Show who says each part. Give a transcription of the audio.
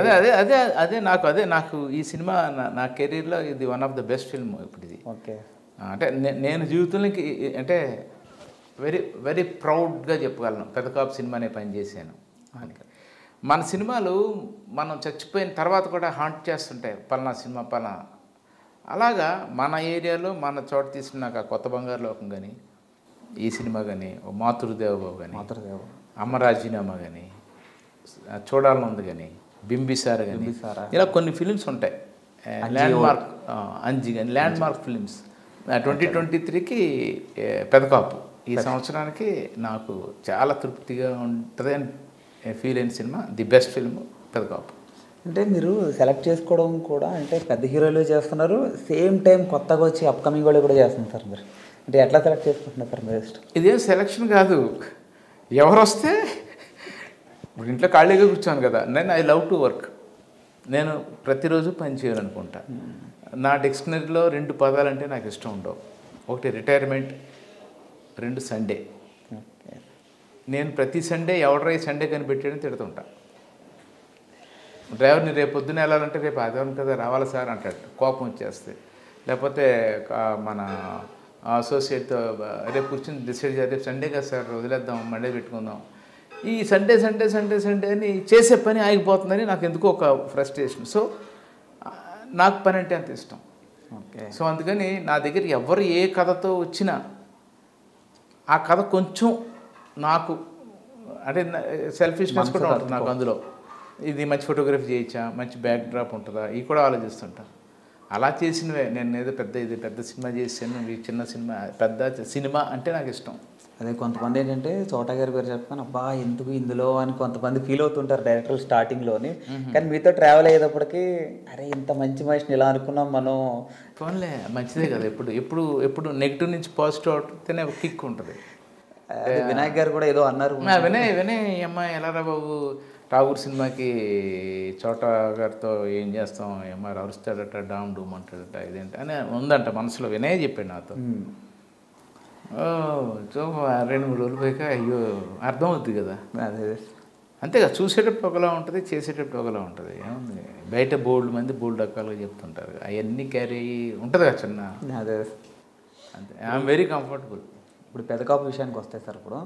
Speaker 1: అదే అదే అదే అదే నాకు అదే నాకు ఈ సినిమా నా- నా కెరీర్లో ఇది one of the best film ఇప్పుడు ఇది
Speaker 2: ఓకే
Speaker 1: ఆ, అంటే నే- నేను జీవితంలోకి ఈ- అంటే వెరీ వెరీ ప్రౌడ్గా చెప్పగలను పెద్ద కాపు సినిమానే పనిచేశాను మన సినిమాలు మనం చచ్చిపోయిన తర్వాత కూడా హాంట్ చేస్తుంటాయి పలానా సినిమా పలానా అలాగా మన ఏరియాలో మన చోట తీసిన నాకు ఆ కొత్త బంగారు లోకం కానీ ఈ సినిమా కానీ ఓ మాతృదేవబాబు కానీ
Speaker 2: మాతృదేవ
Speaker 1: అమ్మ రాజీనామా కానీ చూడాలని ఉంది కానీ బింబిసార కానీ
Speaker 2: బింబిసార.
Speaker 1: ఇలా కొన్ని ఫిలిమ్స్ ఉంటాయి ల్యాండ్ మార్క్ అంజి కానీ landmark films twenty twenty త్రీకి పెదకాపు ఈ సంవత్సరానికి నాకు చాలా తృప్తిగా ఉంటుంది అని ఫీల్ అయిన సినిమా ది బెస్ట్ ఫిల్మ్ పెదకాపు
Speaker 2: అంటే మీరు సెలెక్ట్ చేసుకోవడం కూడా అంటే పెద్ద హీరోలు చేస్తున్నారు సేమ్ టైం కొత్తగా వచ్చి అప్కమింగ్ వాళ్ళు కూడా చేస్తున్నారు సార్ మీరు అంటే ఎట్లా సెలెక్ట్ చేసుకుంటున్నారు సార్ మీరు ఇష్టం
Speaker 1: ఇదేం సెలక్షన్ కాదు ఎవరు వస్తే ఇప్పుడు ఇంట్లో ఖాళీగా కూర్చోను కదా నేను ఐ లవ్ టు వర్క్ నేను ప్రతిరోజు పని చేయాలనుకుంటా నా డిక్షనరీలో రెండు పదాలంటే నాకు ఇష్టం ఉండవు ఒకటి రిటైర్మెంట్ రెండు సండే
Speaker 2: ఓకే
Speaker 1: నేను ప్రతి సండే ఎవడరై సండే కనిపెట్టాడని తిడుతుంటా డ్రైవర్ని రేపు పొద్దున వెళ్ళాలంటే రేపు ఆదివారం కదా రావాలి సార్ అంటాడు కోపం వచ్చేస్తే లేకపోతే కా- మన అసోసియేట్తో రేపు కూర్చొని డిసైడ్ చేయాలి రేపు సండే కదా సార్ వదిలేద్దాం మండే పెట్టుకుందాం ఈ సండే సండే సండే సండే అని చేసే పని ఆగిపోతుందని నాకు ఎందుకో ఒక ఫ్రస్ట్రేషన్ సో ఆ, నాకు పని అంటే అంత ఇష్టం
Speaker 2: ఓకే
Speaker 1: సో అందుకని నా దగ్గర ఎవరు ఏ కథతో వచ్చినా ఆ కథ కొంచెం నాకు అంటే సెల్ఫిష్నెస్ కూడా ఉంటుంది నాకు అందులో ఇది మంచి ఫోటోగ్రఫీ చేయొచ్చా మంచి బ్యాక్ డ్రాప్ ఉంటుందా ఇవి కూడా ఆలోచిస్తుంటా అలా చేసినవే నేను ఏదో పెద్ద ఇది పెద్ద సినిమా చేసాను ఈ చిన్న సినిమా పెద్ద సినిమా అంటే నాకు ఇష్టం
Speaker 2: అదే కొంతమంది ఏంటంటే చోటా గారి పేరు చెప్తాను అబ్బా ఎందుకు ఇందులో అని కొంతమంది ఫీల్ అవుతుంటారు డైరెక్టర్ స్టార్టింగ్లోని కానీ మీతో ట్రావెల్ అయ్యేటప్పటికి అరే ఇంత మంచి మనిషిని ఇలా అనుకున్నాం మనం
Speaker 1: ఫోన్లే మంచిదే కదా ఎప్పుడు ఎప్పుడు ఎప్పుడు నెగిటివ్ నుంచి పాజిటివ్ అవుతేనే ఒక కిక్ ఉంటుంది
Speaker 2: అదే వినాయక్ గారు కూడా ఏదో అన్నారు
Speaker 1: ఆ, వినయ్ వినయ్ అమ్మ ఎలారా బాబు ఠాగూర్ సినిమాకి చోట గారితో ఏం చేస్తాం అమ్మ అరుస్తాడట డామ్ డూమ్ అంటాడట ఇదేంటి అని ఉందంట మనసులో వినయ్ చెప్పాడు నాతో
Speaker 2: ఉమ్.
Speaker 1: ఓ సో రెండు మూడు రోజులు పోయాక అయ్యో అర్థం అవుద్ది కదా
Speaker 2: అదే
Speaker 1: అంతేగా చూసేటప్పుడు ఒకలా ఉంటుంది చేసేటప్పుడు ఒకలా ఉంటుంది ఏముంది బయట బోల్డ్ మంది బోల్డ్ రకాలుగా చెప్తుంటారు అవన్నీ క్యారీ అయ్యి ఉంటుంది కదా చిన్న
Speaker 2: అదే
Speaker 1: అంతే ఐఎమ్ వెరీ కంఫర్టబుల్
Speaker 2: ఇప్పుడు పెద్ద కాపు విషయానికి వస్తాయి సార్ ఇప్పుడు